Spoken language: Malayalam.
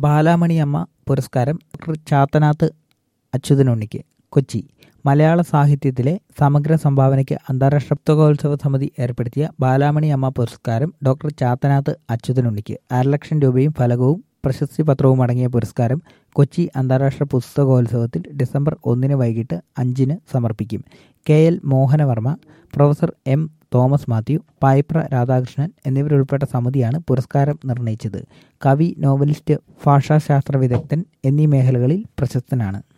ബാലാമണി അമ്മ പുരസ്കാരം ഡോക്ടർ ചാത്തനാത്ത് അച്യുതനുണ്ണിക്ക് കൊച്ചി മലയാള സാഹിത്യത്തിലെ സമഗ്ര സംഭാവനയ്ക്ക് അന്താരാഷ്ട്ര പുസ്തകോത്സവ സമിതി ഏർപ്പെടുത്തിയ ബാലാമണി അമ്മ പുരസ്കാരം ഡോക്ടർ ചാത്തനാത്ത് അച്യുതനുണ്ണിക്ക് അരലക്ഷം രൂപയും ഫലകവും പ്രശസ്തി പത്രവും അടങ്ങിയ പുരസ്കാരം കൊച്ചി അന്താരാഷ്ട്ര പുസ്തകോത്സവത്തിൽ ഡിസംബർ ഒന്നിന് വൈകിട്ട് അഞ്ചിന് സമർപ്പിക്കും K L Mohanavarma professor M Thomas Mathew Payipra Radhakrishnan എന്നിവരുൾപ്പെട്ട സമിതിയാണ് പുരസ്കാരം നിർണയിച്ചത് കവി നോവലിസ്റ്റ് ഭാഷാശാസ്ത്ര വിദഗ്ധൻ എന്നീ മേഖലകളിൽ പ്രശസ്തനാണ്